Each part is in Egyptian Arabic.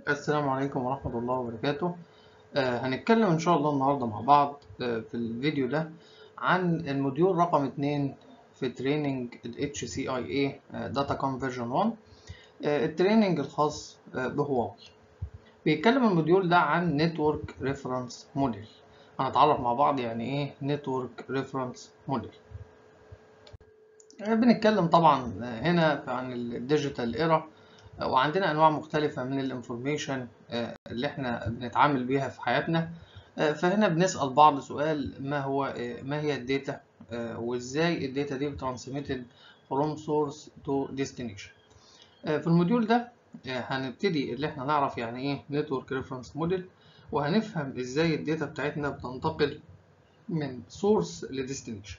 السلام عليكم ورحمة الله وبركاته آه هنتكلم إن شاء الله النهاردة مع بعض آه في الفيديو ده عن الموديول رقم 2 في تريننج ال HCIA آه Data Conversion 1 آه التريننج الخاص آه بهواوي بيتكلم الموديول ده عن Network Reference Model هنتعرف مع بعض يعني إيه Network Reference Model آه بنتكلم طبعا هنا عن الديجيتال ايرا وعندنا انواع مختلفه من الانفورميشن اللي احنا بنتعامل بيها في حياتنا فهنا بنسال بعض سؤال ما هو ما هي الداتا وازاي الداتا دي بترانسميتد from source to destination في الموديول ده هنبتدي اللي احنا نعرف يعني ايه نتورك ريفرنس موديل وهنفهم ازاي الداتا بتاعتنا بتنتقل من سورس لديستنيشن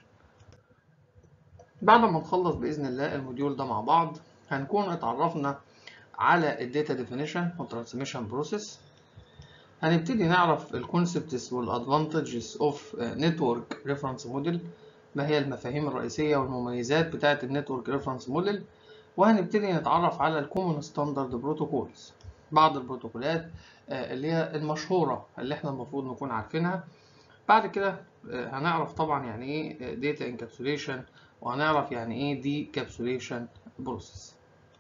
بعد ما نخلص باذن الله الموديول ده مع بعض هنكون اتعرفنا على الداتا ديفينيشن والترانسميشن بروسيس هنبتدي نعرف الكونسبتس والادفانتجز اوف نتورك ريفرنس موديل ما هي المفاهيم الرئيسيه والمميزات بتاعه النتورك ريفرنس موديل وهنبتدي نتعرف على الكومن ستاندرد بروتوكولز بعض البروتوكولات اللي هي المشهوره اللي احنا المفروض نكون عارفينها بعد كده هنعرف طبعا يعني ايه داتا انكابسوليشن وهنعرف يعني ايه دي كابسوليشن بروسيس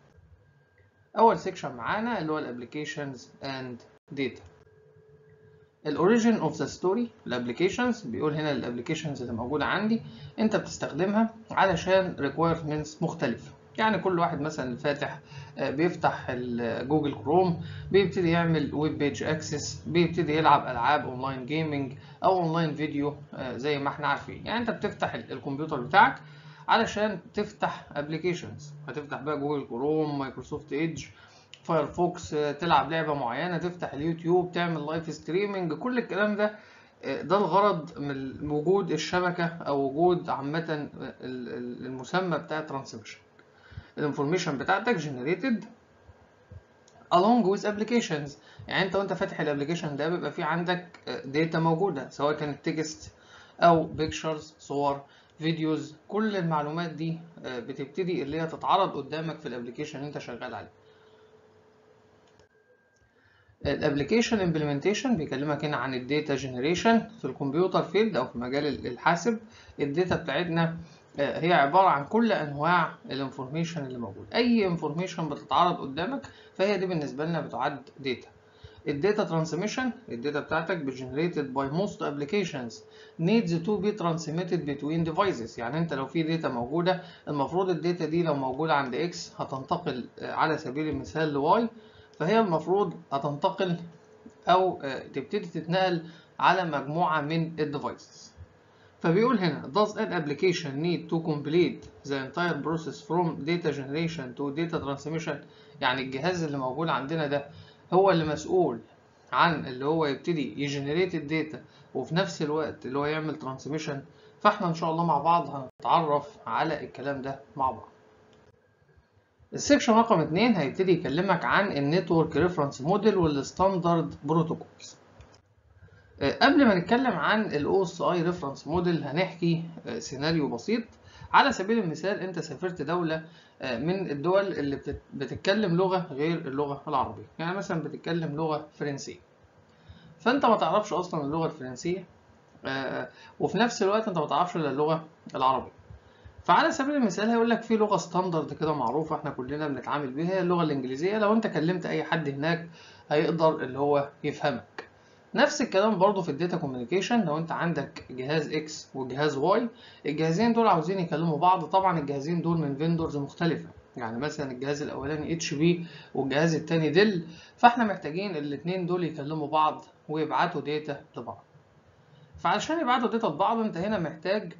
اول سيكشن معانا اللي هو الابلكيشنز اند داتا الاوريجين اوف ذا ستوري الابلكيشنز بيقول هنا الابلكيشنز اللي موجوده عندي انت بتستخدمها علشان ريكويرمنتس مختلفه يعني كل واحد مثلا فاتح بيفتح جوجل كروم بيبتدي يعمل ويب بيج اكسس بيبتدي يلعب العاب اونلاين جيمنج او اونلاين فيديو زي ما احنا عارفين يعني انت بتفتح الكمبيوتر بتاعك علشان تفتح ابلكيشنز هتفتح بقى جوجل كروم مايكروسوفت ايدج فايرفوكس تلعب لعبه معينه تفتح اليوتيوب تعمل لايف ستريمنج كل الكلام ده ده الغرض من وجود الشبكه او وجود عامه المسمى بتاع ترانسميشن الانفورميشن بتاعتك generated along with applications يعني انت وانت فاتح الابلكيشن ده بيبقى في عندك داتا موجوده سواء كانت تكست او بيكتشرز صور فيديوز كل المعلومات دي بتبتدي اللي هي تتعرض قدامك في الابلكيشن اللي انت شغال عليه الابلكيشن امبلمنتيشن بيكلمك هنا عن الداتا جنريشن في الكمبيوتر فيلد او في مجال الحاسب الداتا بتاعتنا هي عباره عن كل انواع الانفورميشن اللي موجود اي انفورميشن بتتعرض قدامك فهي دي بالنسبه لنا بتعد داتا الداتا ترانسميشن الداتا بتاعتك generated by most applications needs to be transmitted between devices يعني انت لو في داتا موجوده المفروض الداتا دي لو موجوده عند اكس هتنتقل على سبيل المثال لواي فهي المفروض هتنتقل او تبتدي تتنقل على مجموعه من الديفايسز فبيقول هنا does an application need to complete the entire process from data generation to data transmission يعني الجهاز اللي موجود عندنا ده هو اللي مسؤول عن اللي هو يبتدي يجنريت الداتا وفي نفس الوقت اللي هو يعمل ترانسميشن فاحنا ان شاء الله مع بعض هنتعرف على الكلام ده مع بعض السكشن رقم 2 هيبتدي يكلمك عن النتورك ريفرنس موديل والستاندرد بروتوكولز قبل ما نتكلم عن الاو اس اي ريفرنس موديل هنحكي سيناريو بسيط على سبيل المثال انت سافرت دوله من الدول اللي بتتكلم لغه غير اللغه العربيه يعني مثلا بتتكلم لغه فرنسيه فانت ما تعرفش اصلا اللغه الفرنسيه وفي نفس الوقت انت ما تعرفش الا اللغه العربيه فعلى سبيل المثال هيقول لك في لغه ستاندرد كده معروفه احنا كلنا بنتعامل بيها هي اللغه الانجليزيه لو انت كلمت اي حد هناك هيقدر اللي هو يفهمك نفس الكلام برضو في الداتا كوميونيكيشن لو انت عندك جهاز اكس وجهاز واي الجهازين دول عاوزين يكلموا بعض طبعا الجهازين دول من فيندورز مختلفه يعني مثلا الجهاز الاولاني اتش بي والجهاز التاني ديل فاحنا محتاجين الاثنين دول يكلموا بعض ويبعتوا داتا لبعض فعشان يبعتوا داتا لبعض انت هنا محتاج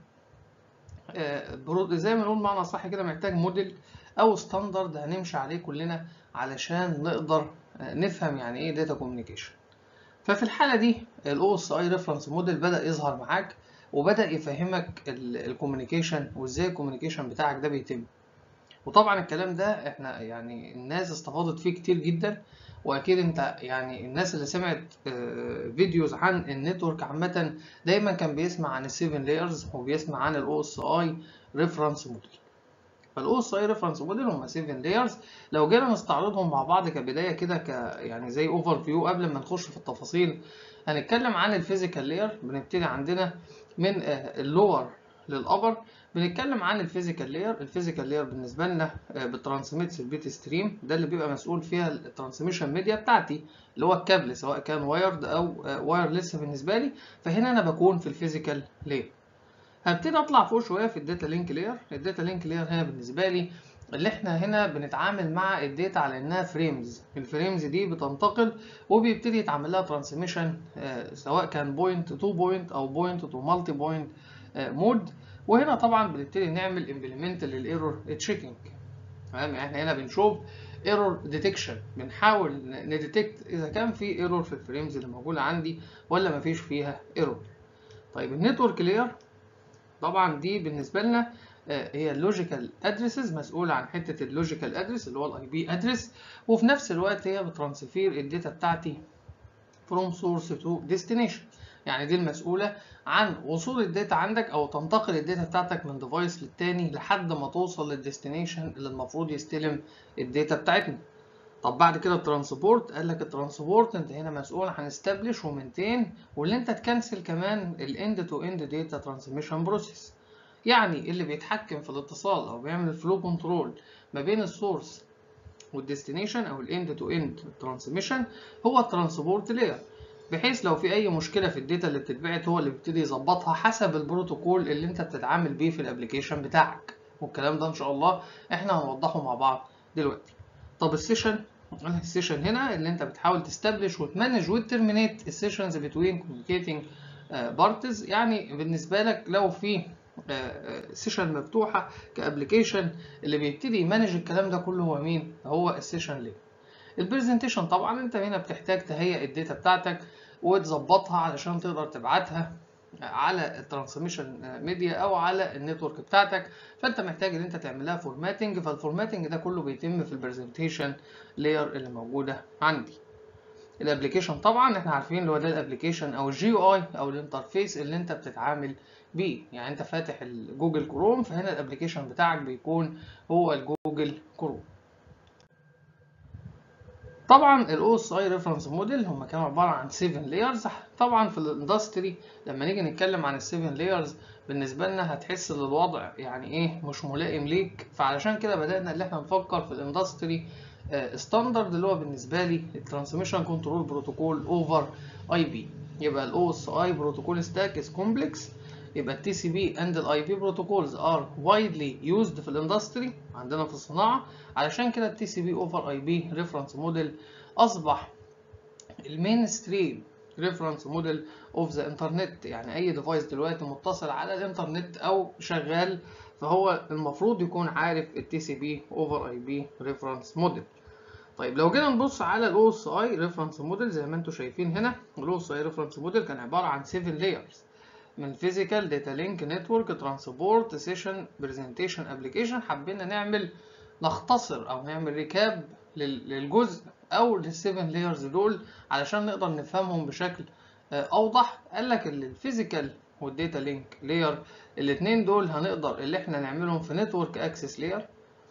زي ما نقول معنى صح كده محتاج موديل او ستاندرد هنمشي عليه كلنا علشان نقدر نفهم يعني ايه داتا كوميونيكيشن ففي الحالة دي ال OSI Reference Model بدأ يظهر معاك وبدأ يفهمك الكوميونيكيشن وازاي الكوميونيكيشن بتاعك ده بيتم وطبعا الكلام ده احنا يعني الناس استفاضت فيه كتير جدا واكيد انت يعني الناس اللي سمعت فيديوز عن النتورك عامة دايما كان بيسمع عن السيفن لايرز وبيسمع عن ال OSI Reference Model فالاو اس اي ريفرنس موديل هم 7 لايرز لو جينا نستعرضهم مع بعض كبدايه كده ك يعني زي اوفر فيو قبل ما نخش في التفاصيل هنتكلم عن الفيزيكال لاير بنبتدي عندنا من اللور للابر بنتكلم عن الفيزيكال لاير الفيزيكال لاير بالنسبه لنا بترانسميتس البيت ستريم ده اللي بيبقى مسؤول فيها الترانسميشن ميديا بتاعتي اللي هو الكابل سواء كان وايرد او وايرلس بالنسبه لي فهنا انا بكون في الفيزيكال لاير هبتدي اطلع فوق شويه في الداتا لينك لاير الداتا لينك لاير هنا بالنسبه لي اللي احنا هنا بنتعامل مع الداتا على انها فريمز الفريمز دي بتنتقل وبيبتدي يتعمل لها ترانسميشن سواء كان بوينت تو بوينت او بوينت تو مالتي بوينت مود وهنا طبعا بنبتدي نعمل امبلمنت للايرور تشيكينج تمام يعني احنا هنا بنشوف ايرور ديتكشن بنحاول نديتكت اذا كان في ايرور في الفريمز اللي موجوده عندي ولا مفيش فيها ايرور طيب النتورك لاير طبعا دي بالنسبه لنا هي اللوجيكال ادريسز مسؤوله عن حته اللوجيكال ادريس اللي هو الاي بي ادريس وفي نفس الوقت هي بترانسفير الداتا بتاعتي from source to destination يعني دي المسؤوله عن وصول الداتا عندك او تنتقل الداتا بتاعتك من ديفايس للتاني لحد ما توصل للديستنيشن اللي المفروض يستلم الداتا بتاعتنا طب بعد كده الترانسبورت قال لك الترانسبورت انت هنا مسؤول عن استابليش ومنتين واللي انت تكنسل كمان الاند تو اند داتا ترانسميشن بروسيس يعني اللي بيتحكم في الاتصال او بيعمل فلو كنترول ما بين السورس والديستنيشن او الاند تو اند ترانسميشن هو الترانسبورت لاير بحيث لو في اي مشكله في الداتا اللي بتتبعت هو اللي بيبتدي يظبطها حسب البروتوكول اللي انت بتتعامل بيه في الابلكيشن بتاعك والكلام ده ان شاء الله احنا هنوضحه مع بعض دلوقتي طب السيشن السيشن هنا اللي انت بتحاول تستبلش وتمانج وترمينيت السيشنز بتوين كوميونيكيتنج بارتيز يعني بالنسبه لك لو في سيشن مفتوحه كابلكيشن اللي بيبتدي يمانج الكلام ده كله هو مين هو السيشن ليه البرزنتيشن طبعا انت هنا بتحتاج تهيئ الداتا بتاعتك وتظبطها علشان تقدر تبعتها على الترانسميشن ميديا او على النتورك بتاعتك فانت محتاج ان انت تعمل لها فورماتنج فالفورماتنج ده كله بيتم في البرزنتيشن لاير اللي موجوده عندي الابلكيشن طبعا احنا عارفين اللي هو ده الابلكيشن او الجي يو اي او الانترفيس اللي انت بتتعامل بيه يعني انت فاتح الجوجل كروم فهنا الابلكيشن بتاعك بيكون هو الجوجل كروم طبعا الاو اس اي ريفرنس موديل هم كانوا عباره عن 7 لايرز طبعا في الاندستري لما نيجي نتكلم عن ال 7 لايرز بالنسبه لنا هتحس ان الوضع يعني ايه مش ملائم ليك فعلشان كده بدانا اللي احنا نفكر في الاندستري ستاندرد اللي هو بالنسبه لي الترانسميشن كنترول بروتوكول اوفر اي بي يبقى الاو اس اي بروتوكول ستاك از كومبلكس يبقى التي سي بي اند الاي بي بروتوكولز ار وايدلي يوزد في الاندستري عندنا في الصناعه علشان كده التي سي بي اوفر اي بي ريفرنس موديل اصبح المين ستريم ريفرنس موديل اوف ذا انترنت يعني اي ديفايس دلوقتي متصل على الانترنت او شغال فهو المفروض يكون عارف التي سي بي اوفر اي بي ريفرنس موديل طيب لو جينا نبص على الاو اس اي ريفرنس موديل زي ما انتم شايفين هنا الاو اس اي ريفرنس موديل كان عباره عن 7 لايرز من فيزيكال داتا لينك نتورك ترانسبورت سيشن برزنتيشن ابلكيشن حبينا نعمل نختصر او نعمل ريكاب للجزء او للسيفن لايرز دول علشان نقدر نفهمهم بشكل اوضح قال لك الفيزيكال والداتا لينك لاير الاثنين دول هنقدر اللي احنا نعملهم في نتورك اكسس لاير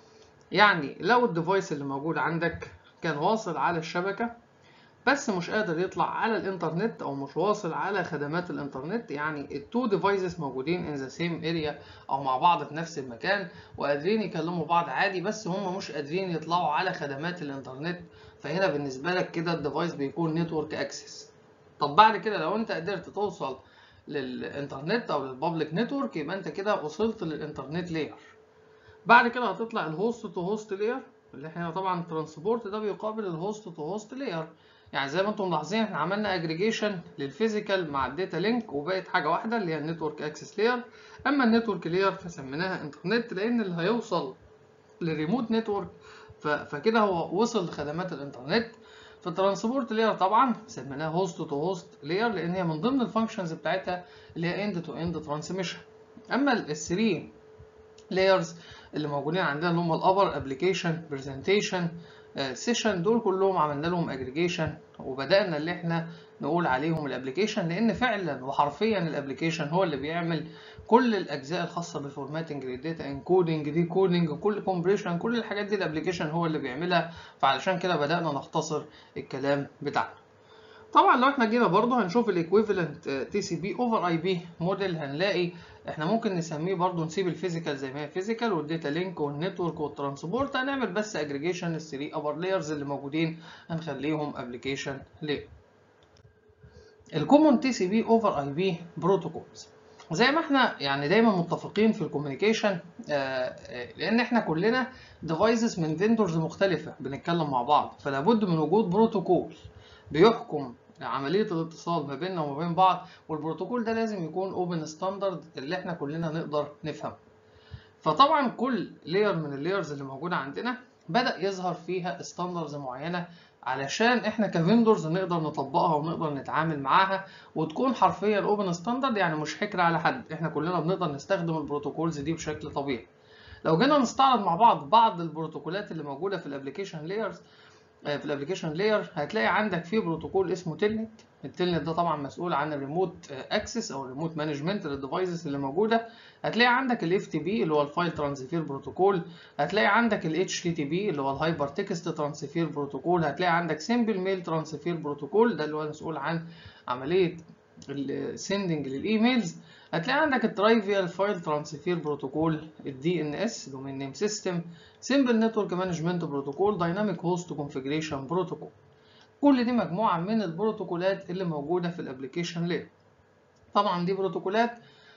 يعني لو الديفايس اللي موجود عندك كان واصل على الشبكه بس مش قادر يطلع على الانترنت او مش واصل على خدمات الانترنت يعني التو ديفايسز موجودين ان ذا سيم اريا او مع بعض في نفس المكان وقادرين يكلموا بعض عادي بس هم مش قادرين يطلعوا على خدمات الانترنت فهنا بالنسبه لك كده الديفايس بيكون نتورك اكسس طب بعد كده لو انت قدرت توصل للانترنت او للبابليك نتورك يبقى انت كده وصلت للانترنت لاير بعد كده هتطلع الهوست تو هوست لاير اللي احنا طبعا الترانسبورت ده بيقابل الهوست تو هوست لاير يعني زي ما انتم ملاحظين احنا عملنا اجريجيشن للفيزيكال مع الداتا لينك وبقت حاجه واحده اللي هي النتورك اكسس لاير اما النتورك لاير فسميناها انترنت لان اللي هيوصل للريموت نتورك فكده هو وصل لخدمات الانترنت في الترانسبورت لاير طبعا سميناها هوست تو هوست لاير لان هي من ضمن الفانكشنز بتاعتها اللي هي اند تو اند ترانسميشن اما الثري لايرز اللي موجودين عندنا اللي هم الابر ابلكيشن برزنتيشن سيشن دول كلهم عملنا لهم اجريجيشن وبدانا اللي احنا نقول عليهم الابلكيشن لان فعلا وحرفيا الابلكيشن هو اللي بيعمل كل الاجزاء الخاصه بفورماتنج للداتا انكودنج ديكودنج كل كومبريشن كل الحاجات دي الابلكيشن هو اللي بيعملها فعلشان كده بدانا نختصر الكلام بتاعنا طبعا لو احنا جينا برضه هنشوف الايكويفالنت تي سي بي اوفر اي بي موديل هنلاقي احنا ممكن نسميه برضه نسيب الفيزيكال زي ما هي فيزيكال والداتا لينك والنتورك والترانسبورت هنعمل بس اجريجيشن الثري ابر لايرز اللي موجودين هنخليهم ابلكيشن لاير الكومون تي سي بي اوفر اي بي بروتوكولز زي ما احنا يعني دايما متفقين في الكوميونيكيشن لان احنا كلنا ديفايسز من فيندورز مختلفه بنتكلم مع بعض فلا بد من وجود بروتوكول بيحكم عمليه الاتصال ما بيننا وما بين بعض والبروتوكول ده لازم يكون اوبن ستاندرد اللي احنا كلنا نقدر نفهمه فطبعا كل لاير من اللايرز اللي موجوده عندنا بدا يظهر فيها ستاندردز معينه علشان احنا كفندورز نقدر نطبقها ونقدر نتعامل معاها وتكون حرفيا اوبن ستاندرد يعني مش حكر على حد احنا كلنا بنقدر نستخدم البروتوكولز دي بشكل طبيعي لو جينا نستعرض مع بعض بعض البروتوكولات اللي موجوده في الابلكيشن لايرز في الابلكيشن لاير هتلاقي عندك في بروتوكول اسمه تلنت التلنت ده طبعا مسؤول عن الريموت اكسس او الريموت مانجمنت للديفايسز اللي موجوده هتلاقي عندك الاف تي بي اللي هو الفايل ترانسفير بروتوكول هتلاقي عندك الاتش تي تي بي اللي هو الهايبر تكست ترانسفير بروتوكول هتلاقي عندك سمبل ميل ترانسفير بروتوكول ده اللي هو مسؤول عن عمليه السندنج للايميلز هتلاقي عندك الترايفيال فايل ترانسفير بروتوكول الدي ان اس دومين نيم سيستم سمبل نتورك مانجمنت بروتوكول دايناميك هوست كونفيجريشن بروتوكول كل دي مجموعه من البروتوكولات اللي موجوده في الابلكيشن لاير طبعا دي بروتوكولات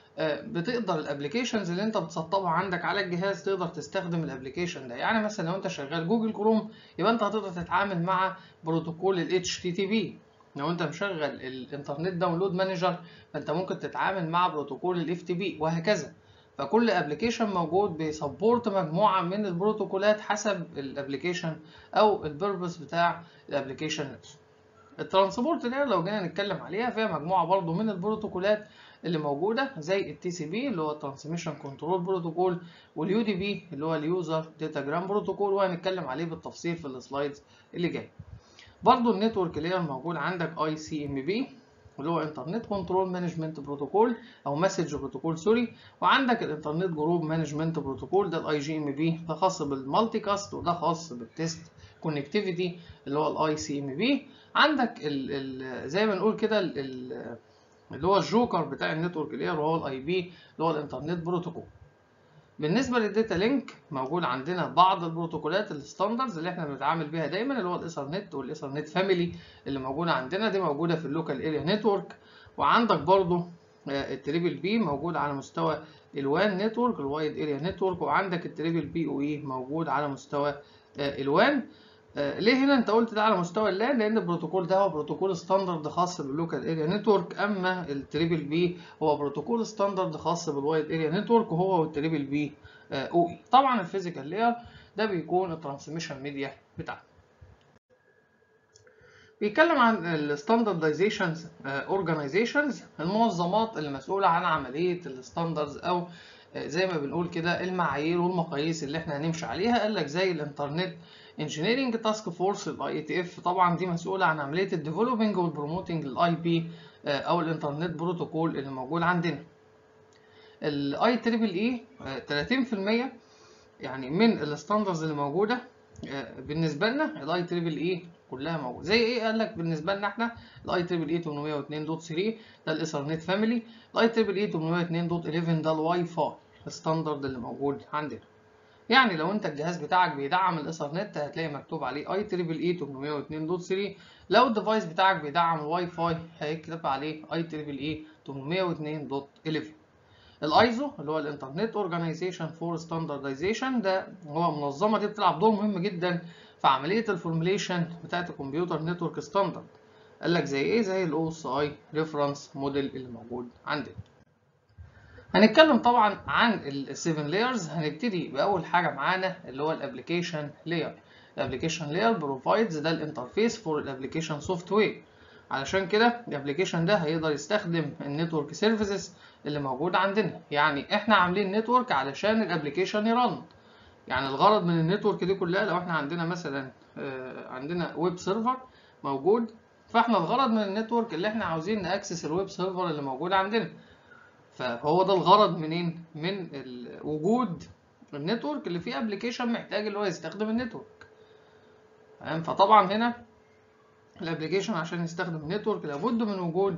بتقدر الابلكيشنز اللي انت بتسطبها عندك على الجهاز تقدر تستخدم الابلكيشن ده يعني مثلا لو انت شغال جوجل كروم يبقى انت هتقدر تتعامل مع بروتوكول ال HTTP لو انت مشغل الانترنت داونلود مانجر فانت ممكن تتعامل مع بروتوكول الاف تي بي وهكذا فكل ابلكيشن موجود بيسبورت مجموعه من البروتوكولات حسب الابلكيشن او البيربس بتاع الابلكيشن نفسه الترانسبورت ده لو جينا نتكلم عليها فيها مجموعه برضو من البروتوكولات اللي موجوده زي التي سي بي اللي هو الترانسميشن كنترول بروتوكول واليو دي بي اللي هو اليوزر داتاجرام بروتوكول وهنتكلم عليه بالتفصيل في السلايدز اللي جايه برضو النتورك لاير موجود عندك اي سي ام بي اللي هو انترنت كنترول مانجمنت بروتوكول او مسج بروتوكول سوري وعندك الانترنت جروب مانجمنت بروتوكول ده الاي جي ام بي ده خاص بالمالتي كاست وده خاص بالتست كونكتيفيتي اللي هو الاي سي ام بي عندك ال ال زي ما نقول كده اللي هو الجوكر بتاع النتورك لاير وهو الاي بي اللي هو الانترنت بروتوكول بالنسبه للداتا لينك موجود عندنا بعض البروتوكولات الستاندردز اللي احنا بنتعامل بيها دايما اللي هو الايثرنت والايثرنت فاميلي اللي موجوده عندنا دي موجوده في اللوكال اريا نتورك وعندك برضو التريبل بي موجود على مستوى الوان نتورك الوايد اريا نتورك وعندك التريبل بي او اي موجود على مستوى الوان ليه هنا انت قلت ده على مستوى اللان لان البروتوكول ده هو بروتوكول ستاندرد خاص باللوكال اريا نتورك اما التريبل بي هو بروتوكول ستاندرد خاص بالوايد اريا نتورك وهو والتريبل بي او اي طبعا الفيزيكال لاير ده بيكون الترانسميشن ميديا بتاعنا بيتكلم عن الستاندردايزيشنز اورجانيزيشنز المنظمات اللي مسؤوله عن عمليه الستاندردز او زي ما بنقول كده المعايير والمقاييس اللي احنا هنمشي عليها قال لك زي الانترنت انجينيرنج تاسك فورس الاي اي تي اف طبعا دي مسؤوله عن عمليه الديفلوبينج والبروموتنج للاي بي او الانترنت بروتوكول اللي موجود عندنا الاي تريبل اي 30% يعني من الستاندرز اللي موجوده بالنسبه لنا الاي تريبل اي كلها موجوده زي ايه قال لك بالنسبه لنا احنا الاي تريبل اي 802.3 ده الايثرنت فاميلي الاي تريبل اي 802.11 ده الواي فاي الستاندرد اللي موجود عندنا يعني لو انت الجهاز بتاعك بيدعم الايثرنت هتلاقي مكتوب عليه اي تريبل اي 802.3 لو الديفايس بتاعك بيدعم الواي فاي هيكتب عليه اي تريبل اي 802.11 الايزو اللي هو الانترنت اورجانيزيشن فور ستاندردايزيشن ده هو منظمه دي بتلعب دور مهم جدا في عمليه الفورميليشن بتاعه الكمبيوتر نتورك ستاندرد قال لك زي ايه زي الاو اس اي ريفرنس موديل اللي موجود عندنا هنتكلم طبعا عن السيفن لايرز هنبتدي باول حاجه معانا اللي هو الابلكيشن لاير الابلكيشن لاير بروفايدز ده الانترفيس فور الابلكيشن سوفت وير علشان كده الابلكيشن ده هيقدر يستخدم النتورك سيرفيسز اللي موجود عندنا يعني احنا عاملين نتورك علشان الابلكيشن يرن يعني الغرض من النتورك دي كلها لو احنا عندنا مثلا عندنا ويب سيرفر موجود فاحنا الغرض من النتورك اللي احنا عاوزين ناكسس الويب سيرفر اللي موجود عندنا فهو ده الغرض منين من وجود النتورك اللي فيه ابلكيشن محتاج اللي هو يستخدم النتورك تمام فطبعا هنا الابلكيشن عشان يستخدم النتورك لابد من وجود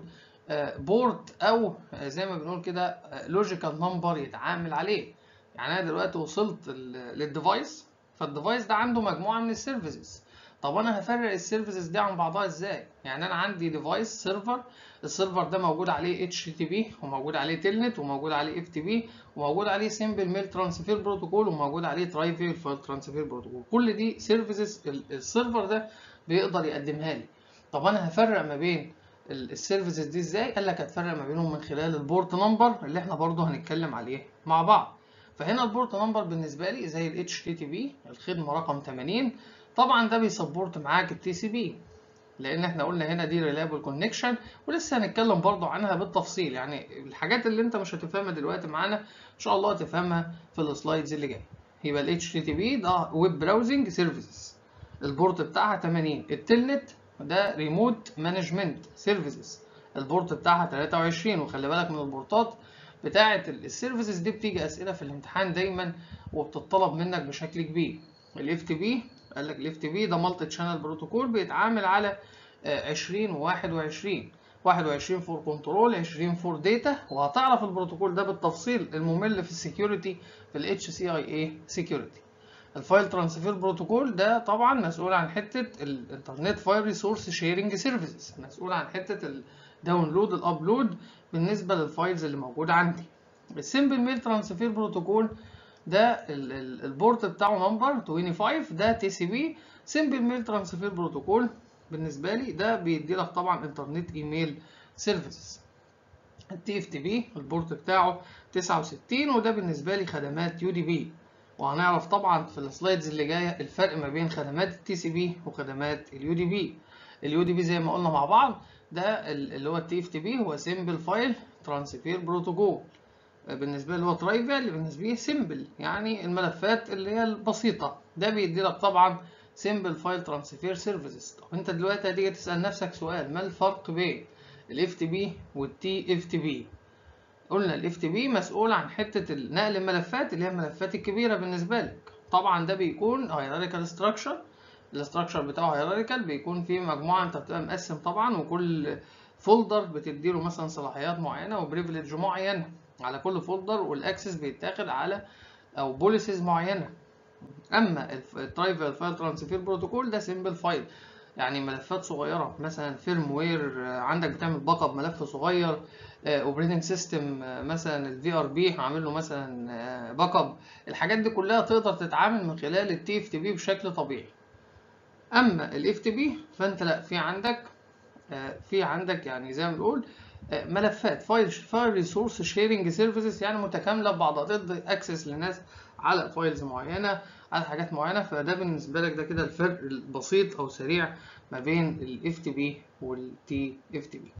بورت او زي ما بنقول كده لوجيكال نمبر يتعامل عليه يعني انا دلوقتي وصلت للديفايس فالديفايس ده عنده مجموعه من السيرفيسز طب انا هفرق السيرفيسز دي عن بعضها ازاي يعني انا عندي ديفايس سيرفر السيرفر ده موجود عليه اتش تي بي وموجود عليه تيلنت وموجود عليه اف تي بي وموجود عليه سيمبل ميل ترانسفير بروتوكول وموجود عليه ترايفيل فايل ترانسفير بروتوكول كل دي سيرفيسز السيرفر ده بيقدر يقدمها لي طب انا هفرق ما بين السيرفيسز دي ازاي قال لك هتفرق ما بينهم من خلال البورت نمبر اللي احنا برضو هنتكلم عليه مع بعض فهنا البورت نمبر بالنسبه لي زي ال HTTP الخدمه رقم 80 طبعا ده بيسبورت معاك التي سي بي لان احنا قلنا هنا دي ريلابل كونكشن ولسه هنتكلم برضو عنها بالتفصيل يعني الحاجات اللي انت مش هتفهمها دلوقتي معانا ان شاء الله هتفهمها في السلايدز اللي جايه يبقى ال HTTP ده ويب براوزنج سيرفيسز البورت بتاعها 80 التلنت ده ريموت مانجمنت سيرفيسز البورت بتاعها 23 وخلي بالك من البورتات بتاعه السيرفيسز دي بتيجي اسئله في الامتحان دايما وبتطلب منك بشكل كبير الاف تي بي قال لك الاف تي بي ده مالتي تشانل بروتوكول بيتعامل على 20 و21 21 فور كنترول 20 فور داتا وهتعرف البروتوكول ده بالتفصيل الممل في السكيورتي في الاتش سي اي اي سكيورتي الفايل ترانسفير بروتوكول ده طبعا مسؤول عن حته الانترنت فايل ريسورس شيرنج سيرفيسز مسؤول عن حته الداونلود الابلود بالنسبه للفايلز اللي موجوده عندي السمبل ميل ترانسفير بروتوكول ده البورت بتاعه نمبر 25 ده تي سي بي سمبل ميل ترانسفير بروتوكول بالنسبه لي ده بيدي لك طبعا انترنت ايميل سيرفيسز التي اف تي بي البورت بتاعه 69 وده بالنسبه لي خدمات يو دي بي وهنعرف طبعا في السلايدز اللي جايه الفرق ما بين خدمات التي سي بي وخدمات اليو دي بي اليو دي بي زي ما قلنا مع بعض ده اللي هو التي اف تي بي هو سيمبل فايل ترانسفير بروتوكول بالنسبه اللي هو ترايفل بالنسبه لي سيمبل يعني الملفات اللي هي البسيطه ده بيدي لك طبعا سيمبل فايل ترانسفير سيرفيسز طب انت دلوقتي هتيجي تسال نفسك سؤال ما الفرق بين الاف تي بي والتي اف تي بي قلنا الاف تي بي مسؤول عن حته نقل الملفات اللي هي الملفات الكبيره بالنسبه لك طبعا ده بيكون هيراريكال ستراكشر الاستراكشر بتاعه هيراريكال بيكون فيه مجموعه انت بتبقى مقسم طبعا وكل فولدر بتديله مثلا صلاحيات معينه وبريفليج معين على كل فولدر والاكسس بيتاخد على او بوليسيز معينه اما الترايفل فايل ترانسفير بروتوكول ده سيمبل فايل يعني ملفات صغيره مثلا فيرم وير عندك بتعمل باك اب ملف صغير اوبريتنج سيستم مثلا الفي ار بي هعمل له مثلا باك اب الحاجات دي كلها تقدر تتعامل من خلال التي اف تي بي بشكل طبيعي اما الاف تي بي فانت لا في عندك في عندك يعني زي ما بنقول ملفات فايل فايل ريسورس شيرنج سيرفيسز يعني متكامله ببعضها تقدر اكسس لناس على فايلز معينه على حاجات معينه فده بالنسبه لك ده كده الفرق البسيط او سريع ما بين الاف تي بي والتي اف تي بي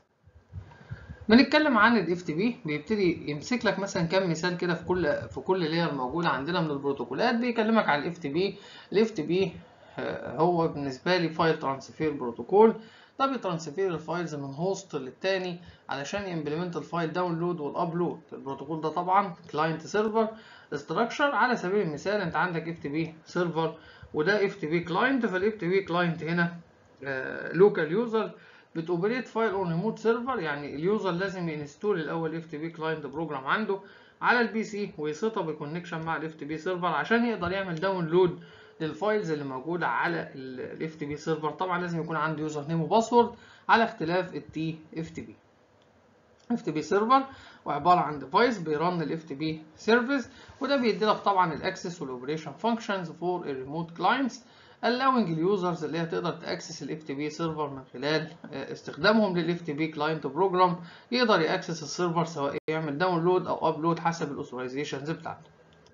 بنتكلم عن الاف تي بي بيبتدي يمسك لك مثلا كام مثال كده في كل في كل لاير موجوده عندنا من البروتوكولات بيكلمك عن الاف تي بي الاف تي بي هو بالنسبه لي فايل ترانسفير بروتوكول ده بيترانسفير الفايلز من هوست للتاني علشان يمبلمنت الفايل داونلود والابلود البروتوكول ده طبعا كلاينت سيرفر استراكشر على سبيل المثال انت عندك اف تي بي سيرفر وده اف تي بي كلاينت فالاف تي بي كلاينت هنا لوكال يوزر بتوبريت فايل اون ريموت سيرفر يعني اليوزر لازم ينستول الاول اف تي بي كلاينت بروجرام عنده على البي سي ويسيطها بالكونكشن مع الاف تي بي سيرفر عشان يقدر يعمل داونلود للفايلز اللي موجوده على الاف تي بي سيرفر طبعا لازم يكون عنده يوزر نيم وباسورد على اختلاف التي اف تي بي اف تي بي سيرفر وعباره عن ديفايس بيرن الاف تي بي سيرفيس وده بيدي لك طبعا الاكسس والاوبريشن فانكشنز فور الريموت كلاينتس allowing اليوزرز اللي هي تقدر تاكسس الاف تي بي سيرفر من خلال استخدامهم للاف تي بي كلاينت بروجرام يقدر ياكسس السيرفر سواء يعمل داونلود او ابلود حسب الاوثرايزيشنز بتاعته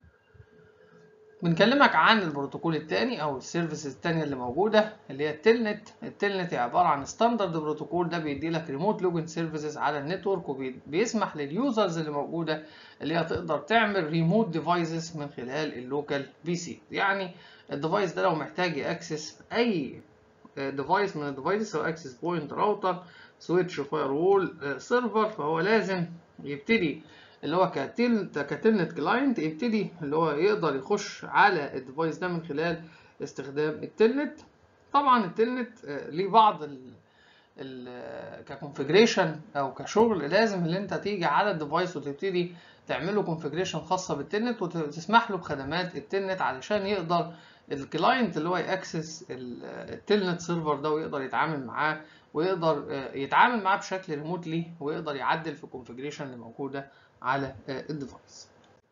بنكلمك عن البروتوكول الثاني او السيرفيسز الثانيه اللي موجوده اللي هي التلنت التلنت هي عباره عن ستاندرد بروتوكول ده بيدي لك ريموت لوجن سيرفيسز على النتورك وبيسمح لليوزرز اللي موجوده اللي هي تقدر تعمل ريموت ديفايسز من خلال اللوكال بي سي يعني الديفايس ده لو محتاج ياكسس اي ديفايس من الديفايس سواء اكسس بوينت راوتر سويتش فاير وول سيرفر فهو لازم يبتدي اللي هو كتل كتلنت كلاينت يبتدي اللي هو يقدر يخش على الديفايس ده من خلال استخدام التلنت طبعا التلنت ليه بعض ال ككونفجريشن او كشغل لازم اللي انت تيجي على الديفايس وتبتدي تعمل له كونفجريشن خاصه بالتلنت وتسمح له بخدمات التلنت علشان يقدر الكلاينت اللي هو ياكسس التلنت سيرفر ده ويقدر يتعامل معاه ويقدر يتعامل معاه بشكل ريموتلي ويقدر يعدل في الكونفجريشن اللي موجوده على الديفايس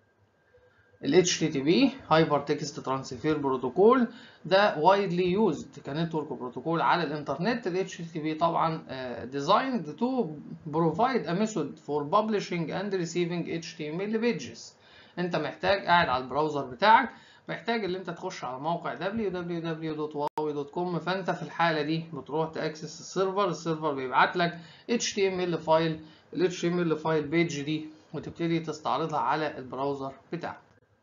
ال HTTP Hyper Text Transfer Protocol ده widely used كنتورك بروتوكول على الانترنت ال HTTP طبعا designed to provide a method for publishing and receiving HTML pages انت محتاج قاعد على البراوزر بتاعك محتاج ان انت تخش على موقع www.huawei.com فانت في الحاله دي بتروح تاكسس السيرفر السيرفر بيبعت لك HTML فايل ال HTML فايل بيج دي وتبتدي تستعرضها على البراوزر بتاعك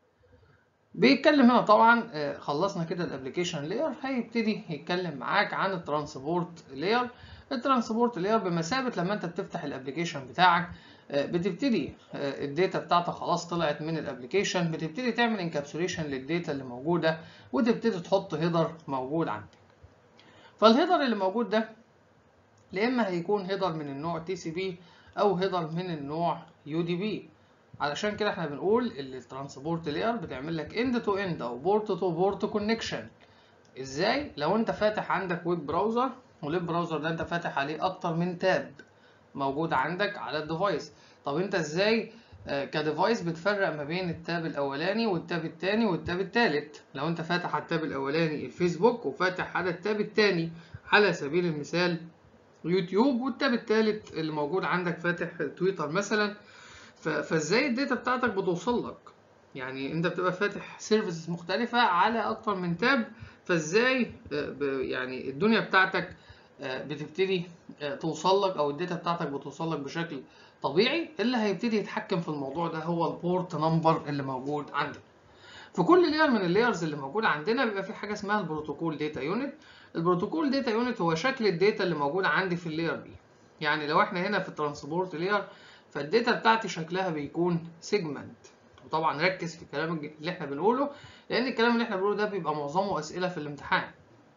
بيتكلم هنا طبعا خلصنا كده الابلكيشن لاير هيبتدي يتكلم معاك عن الترانسبورت لاير الترانسبورت لاير بمثابه لما انت بتفتح الابلكيشن بتاعك بتبتدي الداتا بتاعتك خلاص طلعت من الابلكيشن بتبتدي تعمل انكابسوليشن للداتا اللي موجوده وتبتدي تحط هيدر موجود عندك فالهيدر اللي موجود ده يا اما هيكون هيدر من النوع تي سي بي او هيدر من النوع يو دي بي علشان كده احنا بنقول الترانسبورت لاير بتعمل لك اند تو اند او بورت تو بورت كونكشن ازاي لو انت فاتح عندك ويب براوزر والويب براوزر ده انت فاتح عليه اكتر من تاب موجود عندك على الديفايس طب انت ازاي كديفايس بتفرق ما بين التاب الاولاني والتاب الثاني والتاب الثالث لو انت فاتح على التاب الاولاني الفيسبوك وفاتح على التاب الثاني على سبيل المثال يوتيوب والتاب الثالث اللي موجود عندك فاتح تويتر مثلا فازاي الداتا بتاعتك بتوصل لك يعني انت بتبقى فاتح سيرفيسز مختلفة على اكتر من تاب فازاي يعني الدنيا بتاعتك بتبتدي توصل لك او الداتا بتاعتك بتوصل لك بشكل طبيعي اللي هيبتدي يتحكم في الموضوع ده هو البورت نمبر اللي موجود عندك في كل لاير من اللايرز اللي موجود عندنا بيبقى في حاجه اسمها البروتوكول داتا يونت البروتوكول داتا يونت هو شكل الداتا اللي موجود عندي في اللاير دي يعني لو احنا هنا في الترانسبورت لاير فالداتا بتاعتي شكلها بيكون سيجمنت وطبعا ركز في الكلام اللي احنا بنقوله لان الكلام اللي احنا بنقوله ده بيبقى معظمه اسئله في الامتحان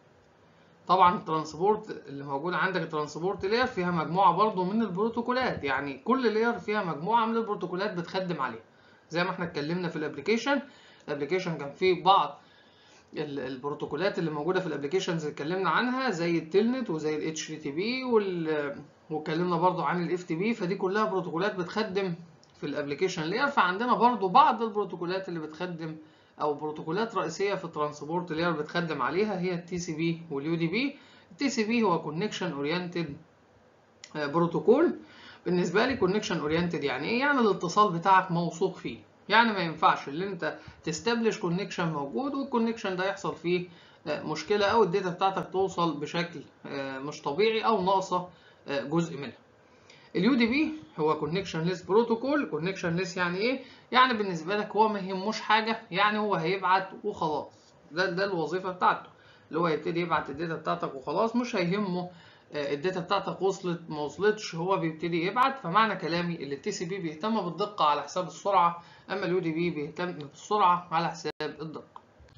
طبعا الترانسبورت اللي موجود عندك الترانسبورت لاير فيها مجموعه برضو من البروتوكولات يعني كل لاير فيها مجموعه من البروتوكولات بتخدم عليها زي ما احنا اتكلمنا في الابلكيشن الابلكيشن كان فيه بعض البروتوكولات اللي موجوده في الابلكيشنز اللي اتكلمنا عنها زي التلنت وزي الاتش تي بي واتكلمنا برضو عن الاف تي بي فدي كلها بروتوكولات بتخدم في الابلكيشن لاير فعندنا برضو بعض البروتوكولات اللي بتخدم او بروتوكولات رئيسيه في الترانسبورت لاير بتخدم عليها هي التي سي بي واليو دي بي التي سي بي هو كونكشن اورينتد بروتوكول بالنسبه لي كونكشن اورينتد يعني ايه يعني الاتصال بتاعك موثوق فيه يعني ما ينفعش اللي انت تستبلش كونكشن موجود والكونكشن ده يحصل فيه مشكله او الداتا بتاعتك توصل بشكل مش طبيعي او ناقصه جزء منها اليو دي بي هو كونكشن ليس بروتوكول كونكشن ليس يعني ايه يعني بالنسبه لك هو ما يهموش حاجه يعني هو هيبعت وخلاص ده ده الوظيفه بتاعته اللي هو هيبتدي يبعت الداتا بتاعتك وخلاص مش هيهمه الداتا بتاعتك وصلت ما وصلتش هو بيبتدي يبعت فمعنى كلامي ان التي سي بي بيهتم بالدقه على حساب السرعه اما اليو دي بي بيهتم بالسرعه على حساب الدقه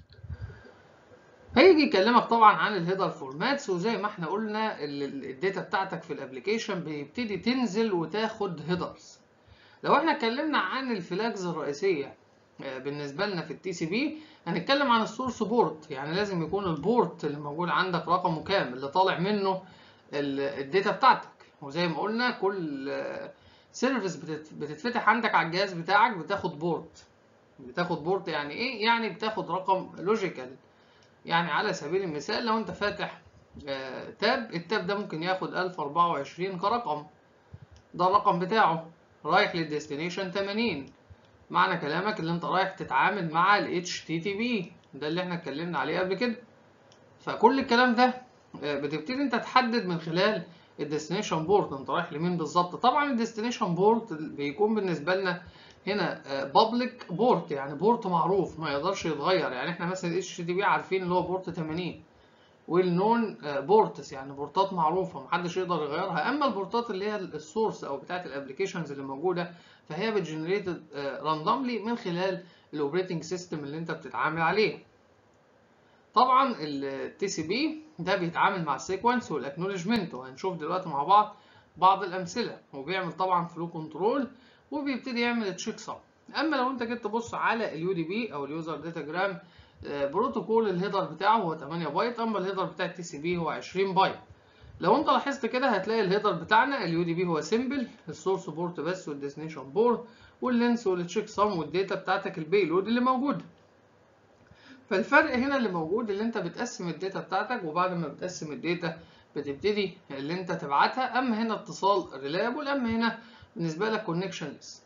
هيجي يكلمك طبعا عن الهيدر فورماتس وزي ما احنا قلنا الداتا بتاعتك في الابلكيشن بيبتدي تنزل وتاخد هيدرز لو احنا اتكلمنا عن الفلاجز الرئيسيه بالنسبه لنا في التي سي بي هنتكلم عن السورس بورت يعني لازم يكون البورت اللي موجود عندك رقمه كام اللي طالع منه الداتا بتاعتك وزي ما قلنا كل سيرفيس بتتفتح عندك على الجهاز بتاعك بتاخد بورت بتاخد بورت يعني ايه يعني بتاخد رقم لوجيكال يعني على سبيل المثال لو انت فاتح تاب التاب ده ممكن ياخد 1024 كرقم ده الرقم بتاعه رايح للديستنيشن 80 معنى كلامك اللي انت رايح تتعامل مع ال HTTP ده اللي احنا اتكلمنا عليه قبل كده فكل الكلام ده بتبتدي انت تحدد من خلال الديستنيشن بورت انت رايح لمين بالظبط طبعا الديستنيشن بورت بيكون بالنسبه لنا هنا بابليك بورت يعني بورت معروف ما يقدرش يتغير يعني احنا مثلا اتش تي بي عارفين اللي هو بورت 80 ويل نون بورتس يعني بورتات معروفه محدش يقدر يغيرها اما البورتات اللي هي السورس او بتاعه الابلكيشنز اللي موجوده فهي بتجنريتد راندوملي من خلال الاوبريتنج سيستم اللي انت بتتعامل عليه طبعا التي سي بي ده بيتعامل مع السيكونس والاكنولجمنت وهنشوف دلوقتي مع بعض بعض الامثله وبيعمل طبعا فلو كنترول وبيبتدي يعمل تشيك سم اما لو انت جيت تبص على اليو دي بي او اليوزر داتا جرام بروتوكول الهيدر بتاعه هو 8 بايت اما الهيدر بتاع التي سي بي هو 20 بايت لو انت لاحظت كده هتلاقي الهيدر بتاعنا اليو دي بي هو سيمبل السورس بورت بس والديستنيشن بورت واللينس والتشيك سم والداتا بتاعتك البيلود اللي موجوده فالفرق هنا اللي موجود اللي انت بتقسم الداتا بتاعتك وبعد ما بتقسم الداتا بتبتدي اللي انت تبعتها اما هنا اتصال ريلابل اما هنا بالنسبه لك كونكشن ليس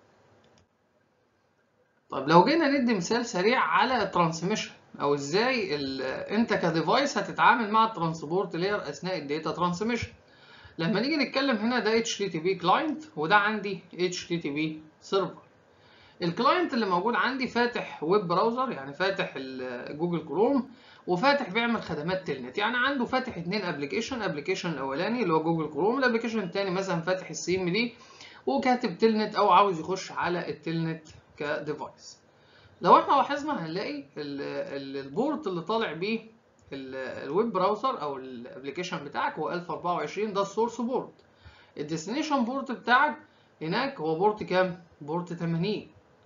طب لو جينا ندي مثال سريع على الترانسميشن او ازاي انت كديفايس هتتعامل مع الترانسبورت لاير اثناء الداتا ترانسميشن لما نيجي نتكلم هنا ده HTTP كلاينت وده عندي HTTP سيرفر الكلاينت اللي موجود عندي فاتح ويب براوزر يعني فاتح جوجل كروم وفاتح بيعمل خدمات تلنت يعني عنده فاتح اتنين ابلكيشن ابلكيشن الاولاني اللي هو جوجل كروم الابلكيشن التاني مثلا فاتح السي ام دي وكاتب تلنت او عاوز يخش على التلنت كديفايس لو احنا لاحظنا هنلاقي البورت اللي طالع بيه الويب براوزر او الابلكيشن بتاعك هو 1024 ده السورس بورت الديستنيشن بورت بتاعك هناك هو بورت كام بورت 80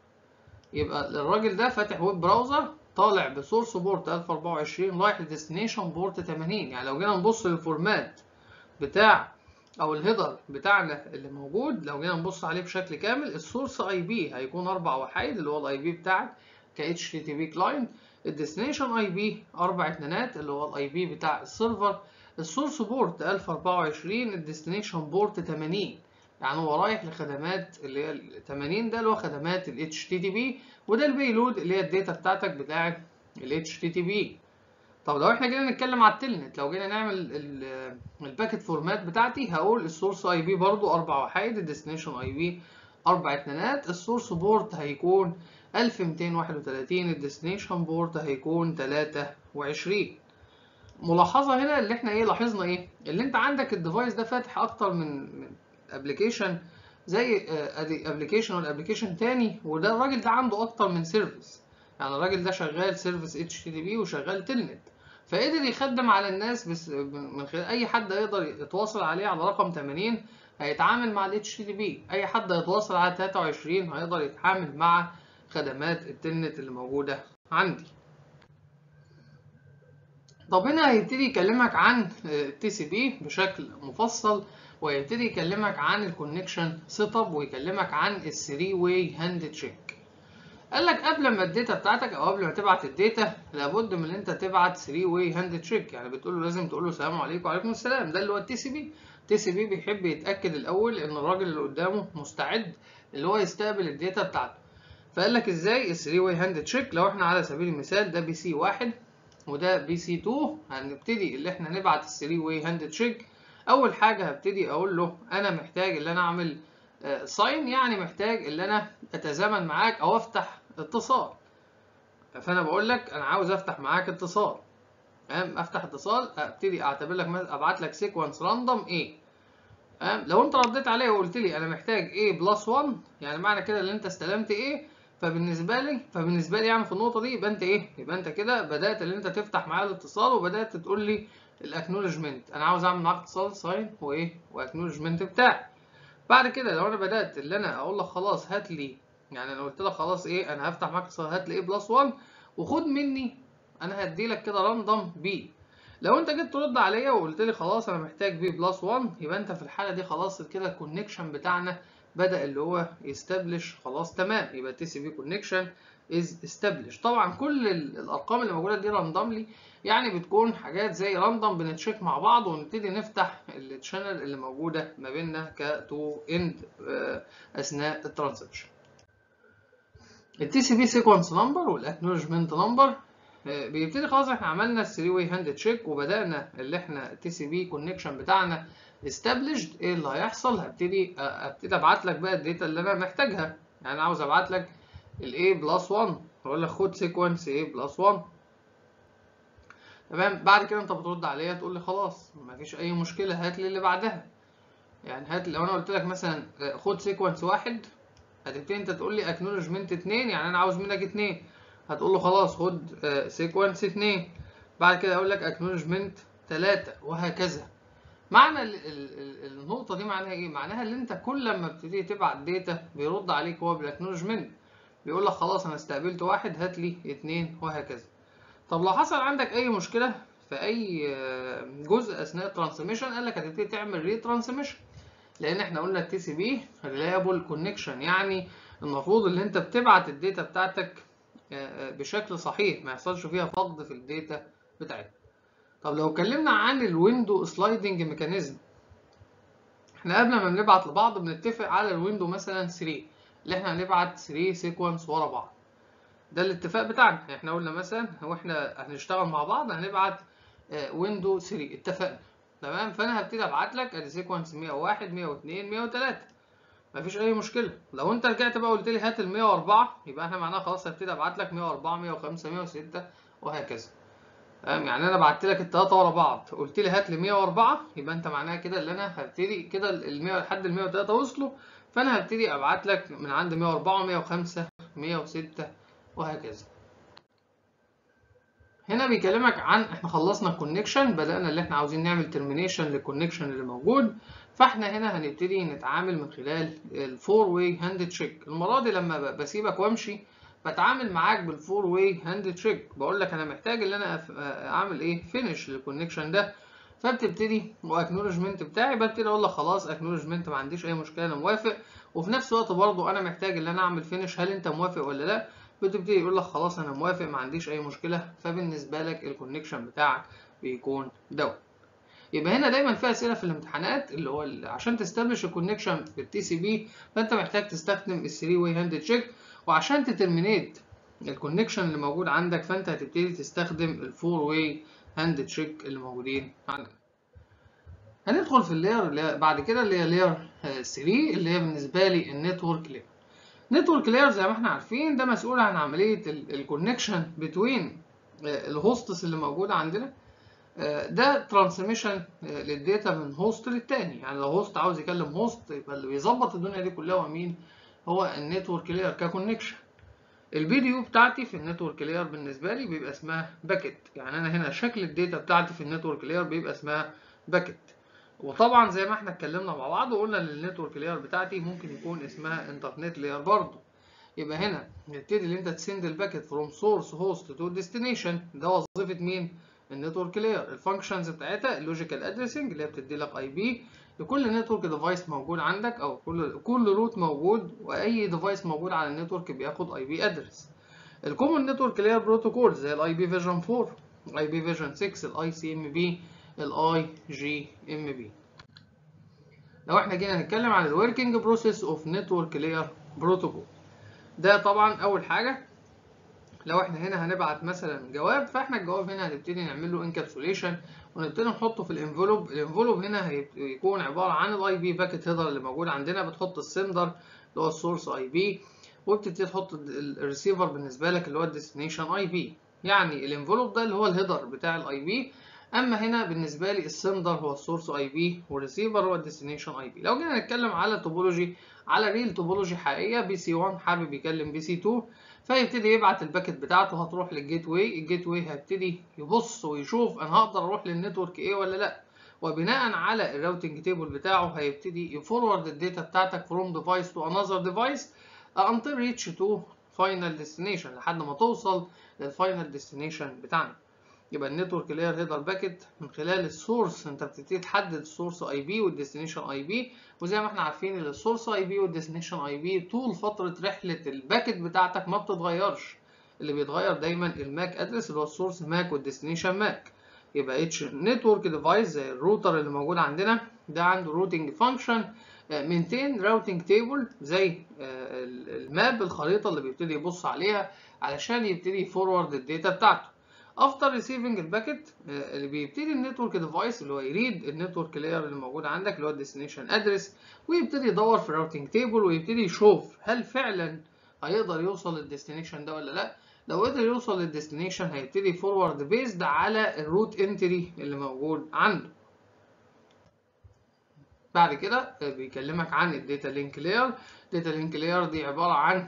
يبقى الراجل ده فاتح ويب براوزر طالع بسورس بورت 1024 رايح لديستنيشن بورت 80 يعني لو جينا نبص للفورمات بتاع او الهيدر بتاعنا اللي موجود لو جينا نبص عليه بشكل كامل السورس اي بي هيكون اربع وحيد اللي هو الاي بي بتاعك ك اتش تي تي بي كلاينت الديستنيشن اي بي اربع اتنينات اللي هو الاي بي بتاع السيرفر السورس بورت 1024 الديستنيشن بورت 80 يعني هو رايح لخدمات اللي هي 80 ده اللي هو خدمات ال HTTP وده البيلود اللي هي الداتا بتاعتك بتاعت ال HTTP طب لو احنا جينا نتكلم على التلنت لو جينا نعمل الباكت فورمات بتاعتي هقول السورس اي بي برضو اربع وحيد الديستنيشن اي بي اربع اتنينات السورس بورت هيكون 1231 الديستنيشن بورت هيكون 23 ملاحظه هنا اللي احنا ايه لاحظنا ايه اللي انت عندك الديفايس ده فاتح اكتر من من ابلكيشن زي ادي ابلكيشن ولا ابلكيشن تاني وده الراجل ده عنده اكتر من سيرفيس يعني الراجل ده شغال سيرفيس اتش تي تي بي وشغال تلنت فقدر يخدم على الناس بس من خلال اي حد يقدر يتواصل عليه على رقم 80 هيتعامل مع ال HTTP اي حد هيتواصل على 23 هيقدر يتعامل مع خدمات التلنت اللي موجودة عندي طب هنا هيبتدي يكلمك عن التي سي بي بشكل مفصل ويبتدي يكلمك عن الكونكشن سيت اب ويكلمك عن الثري واي هاند تشيك قال لك قبل ما الداتا بتاعتك او قبل ما تبعت الداتا لابد من ان انت تبعت 3 واي هاند تشيك يعني بتقول له لازم تقول له السلام عليكم وعليكم السلام ده اللي هو التي سي بي التي سي بي بيحب يتاكد الاول ان الراجل اللي قدامه مستعد اللي هو يستقبل الداتا بتاعته فقال لك ازاي ال 3 واي هاند تشيك لو احنا على سبيل المثال ده بي سي واحد وده بي سي 2 هنبتدي اللي احنا نبعت ال 3 واي هاند تشيك اول حاجه هبتدي اقول له انا محتاج ان انا اعمل ساين يعني محتاج ان انا اتزامن معاك او افتح اتصال فانا بقول لك انا عاوز افتح معاك اتصال تمام افتح اتصال ابتدي اعتبر لك ابعت لك سيكونس راندوم ايه تمام لو انت رديت عليا وقلت لي انا محتاج ايه بلس 1 يعني معنى كده ان انت استلمت ايه فبالنسبه لي فبالنسبه لي يعني في النقطه دي يبقى انت ايه يبقى انت كده بدات ان انت تفتح معايا الاتصال وبدات تقول لي الاكنولجمنت انا عاوز اعمل معاك اتصال ساين وايه واكنولجمنت بتاعي بعد كده لو انا بدات اللي انا اقول لك خلاص هات لي يعني انا قلت لك خلاص ايه انا هفتح معاك اتصال هات لي ايه بلس 1 وخد مني انا هدي لك كده راندوم بي لو انت جيت ترد عليا وقلت لي خلاص انا محتاج بي بلس 1 يبقى انت في الحاله دي خلاص كده الكونكشن بتاعنا بدا اللي هو يستبلش خلاص تمام يبقى تي سي بي كونكشن از استبلش طبعا كل الارقام اللي موجوده دي راندوملي يعني بتكون حاجات زي راندوم بنتشيك مع بعض ونبتدي نفتح الشانل اللي موجوده ما بيننا كتو اند اثناء الترانزكشن التي سي بي سيكونس نمبر والاكنولجمنت نمبر بيبتدي خلاص احنا عملنا الثري واي هاند تشيك وبدانا اللي احنا التي سي بي كونكشن بتاعنا استابليشد ايه اللي هيحصل هبتدي ابتدي ابعت لك بقى الداتا اللي انا محتاجها يعني انا عاوز ابعت لك الاي بلس 1 اقول لك خد سيكونس ايه بلس 1 تمام بعد كده انت بترد عليا تقول لي خلاص مفيش اي مشكله هات لي اللي بعدها يعني هات لو انا قلت لك مثلا خد سيكونس واحد هتبتدي انت تقول لي اكنولجمنت اتنين يعني انا عاوز منك اتنين هتقول له خلاص خد سيكونس اتنين بعد كده اقول لك اكنولجمنت تلاتة وهكذا معنى ال ال النقطة دي معناها ايه؟ معناها ان انت كل لما بتبتدي تبعت داتا بيرد عليك هو بالاكنولجمنت بيقول لك خلاص انا استقبلت واحد هات لي اتنين وهكذا طب لو حصل عندك اي مشكلة في اي جزء اثناء الترانسميشن قال لك هتبتدي تعمل ري ترانسميشن لان احنا قلنا التي سي بي ريليابل كونكشن يعني المفروض ان انت بتبعت الداتا بتاعتك بشكل صحيح ما يحصلش فيها فقد في الداتا بتاعتك طب لو اتكلمنا عن الويندو سلايدنج ميكانيزم احنا قبل ما بنبعت لبعض بنتفق على الويندو مثلا 3 اللي احنا هنبعت 3 سيكونس ورا بعض ده الاتفاق بتاعنا احنا قلنا مثلا هو احنا هنشتغل مع بعض هنبعت ويندو 3 اتفقنا تمام فانا هبتدي ابعت لك ادي سيكونس 101 102 103 مفيش اي مشكله لو انت رجعت بقى قلت لي هات ال 104 يبقى احنا معناها خلاص هبتدي ابعت لك 104 105 106 وهكذا تمام يعني انا بعت لك الثلاثه ورا بعض قلت لي هات لي 104 يبقى انت معناها كده اللي انا هبتدي كده ال 100 لحد ال 103 وصلوا فانا هبتدي ابعت لك من عند 104 105 106 وهكذا هنا بيكلمك عن احنا خلصنا الكونكشن بدأنا اللي احنا عاوزين نعمل ترمينيشن للكونكشن اللي موجود فاحنا هنا هنبتدي نتعامل من خلال الفور واي هاند تشيك المرة دي لما بسيبك وامشي بتعامل معاك بالفور واي هاند تشيك بقول لك انا محتاج ان انا اعمل ايه فينش للكونكشن ده فبتبتدي واكنولجمنت بتاعي ببتدي اقول لك خلاص اكنولجمنت ما عنديش اي مشكله انا موافق وفي نفس الوقت برضو انا محتاج ان انا اعمل فينش هل انت موافق ولا لا بتبتدي يقول لك خلاص انا موافق ما عنديش اي مشكله فبالنسبه لك الكونكشن بتاعك بيكون دوت يبقى هنا دايما في اسئله في الامتحانات اللي هو عشان تستبلش الكونكشن في التي سي بي فانت محتاج تستخدم الثري واي هاند تشيك وعشان تترمينيت الكونكشن اللي موجود عندك فانت هتبتدي تستخدم الفور واي هاند تشيك اللي موجودين عندك هندخل في اللاير اللي بعد كده اللي هي لاير 3 اللي هي بالنسبه لي النتورك لاير نتورك لاير زي ما احنا عارفين ده مسؤول عن عمليه الكونكشن بين الهوستس اللي موجوده عندنا ده ترانسميشن للداتا من هوست للتاني يعني لو هوست عاوز يكلم هوست يبقى اللي بيظبط الدنيا دي كلها هو مين هو النتورك لاير ككونكشن الفيديو بتاعتي في النتورك لاير بالنسبه لي بيبقى اسمها باكيت يعني انا هنا شكل الداتا بتاعتي في النتورك لاير بيبقى اسمها باكيت وطبعا زي ما احنا اتكلمنا مع بعض وقلنا ان النتورك لاير بتاعتي ممكن يكون اسمها انترنت لاير برضه يبقى هنا نبتدي ان انت تسند الباكيت فروم سورس هوست تو ديستنيشن ده وظيفه مين النتورك لاير الفانكشنز بتاعتها اللوجيكال ادريسنج اللي هي بتدي لك اي بي لكل نتورك ديفايس موجود عندك او كل كل روت موجود واي ديفايس موجود على النتورك بياخد اي بي ادرس الكومن نتورك لاير بروتوكول زي الاي بي فيجن 4 الاي بي فيجن 6 الاي سي ام بي الاي جي ام بي لو احنا جينا نتكلم عن الوركينج بروسيس اوف نتورك لاير بروتوكول ده طبعا اول حاجه لو احنا هنا هنبعت مثلا جواب فاحنا الجواب هنا هنبتدي نعمل له انكابسوليشن ونبتدي نحطه في الانفلوب الانفلوب هنا هيكون عباره عن الاي بي باكيت هيدر اللي موجود عندنا بتحط السندر اللي هو السورس اي بي وبتبتدي تحط الريسيفر بالنسبه لك اللي هو الديستنيشن اي بي يعني الانفلوب ده اللي هو الهيدر بتاع الاي بي اما هنا بالنسبه لي السندر هو السورس اي بي والريسيفر هو الديستنيشن اي بي لو جينا نتكلم على توبولوجي على ريل توبولوجي حقيقيه بي سي 1 حابب يكلم بي سي 2 فيبتدي يبعت الباكت بتاعته هتروح للجيت واي الجيت واي هيبتدي يبص ويشوف انا هقدر اروح للنتورك ايه ولا لا وبناء على الراوتنج تيبل بتاعه هيبتدي يفورورد الداتا بتاعتك فروم ديفايس تو انذر ديفايس until reach to final destination لحد ما توصل للفاينل ديستنيشن بتاعنا يبقى النتورك لاير هيدر باكيت من خلال السورس انت بتبتدي تحدد السورس اي بي والديستنيشن اي بي وزي ما احنا عارفين ان السورس اي بي والديستنيشن اي بي طول فتره رحله الباكيت بتاعتك ما بتتغيرش اللي بيتغير دايما الماك ادرس اللي هو السورس ماك والديستنيشن ماك يبقى اتش نتورك ديفايس زي الروتر اللي موجود عندنا ده عنده روتنج فانكشن مينتين راوتنج تيبل زي الماب الخريطه اللي بيبتدي يبص عليها علشان يبتدي يفورورد الداتا بتاعته افتر ريسيفنج الباكيت اللي بيبتدي النتورك ديفايس اللي هو يريد النتورك لاير اللي موجود عندك اللي هو الديستنيشن ادرس ويبتدي يدور في الراوتنج تيبل ويبتدي يشوف هل فعلا هيقدر يوصل للديستنيشن ده ولا لا لو قدر يوصل للديستنيشن هيبتدي فورورد بيزد على الروت انتري اللي موجود عنده بعد كده بيكلمك عن الداتا لينك لاير الداتا لينك لاير دي عباره عن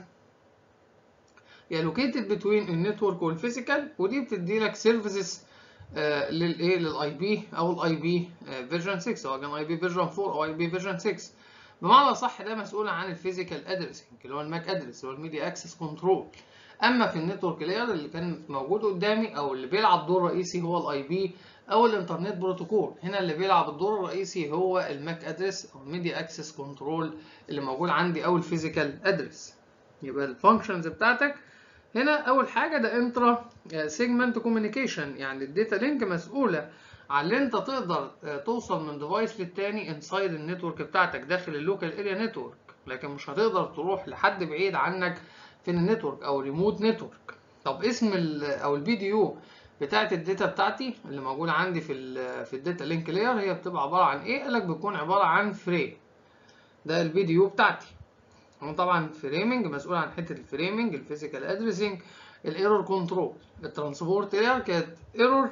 هي لوكيتد بتوين النتورك والفيزيكال ودي بتدي لك سيرفيسز للايه للاي بي او الاي بي فيرجن 6 سواء كان اي بي فيرجن 4 او اي بي فيرجن 6 بمعنى صح ده مسؤول عن الفيزيكال ادرسنج اللي هو الماك ادرس اللي هو الميديا اكسس كنترول اما في النتورك لاير اللي كان موجود قدامي او اللي بيلعب دور رئيسي هو الاي بي او الانترنت بروتوكول هنا اللي بيلعب الدور الرئيسي هو الماك ادرس او الميديا اكسس كنترول اللي موجود عندي او الفيزيكال ادرس يبقى الفانكشنز بتاعتك هنا اول حاجه ده انترا سيجمنت كوميونيكيشن يعني الداتا لينك مسؤوله عن اللي انت تقدر توصل من ديفايس للتاني انسايد النتورك بتاعتك داخل اللوكال اريا نتورك لكن مش هتقدر تروح لحد بعيد عنك في النتورك او ريموت نتورك طب اسم ال او البي دي يو بتاعت الداتا بتاعتي اللي موجوده عندي في ال في الداتا لينك لاير هي بتبقى عباره عن ايه قالك بيكون عباره عن فريم ده البي دي يو بتاعتي هو طبعا فريمنج مسؤول عن حته الفريمنج الفيزيكال ادريسنج الايرور كنترول الترانسبورت لاير كانت ايرور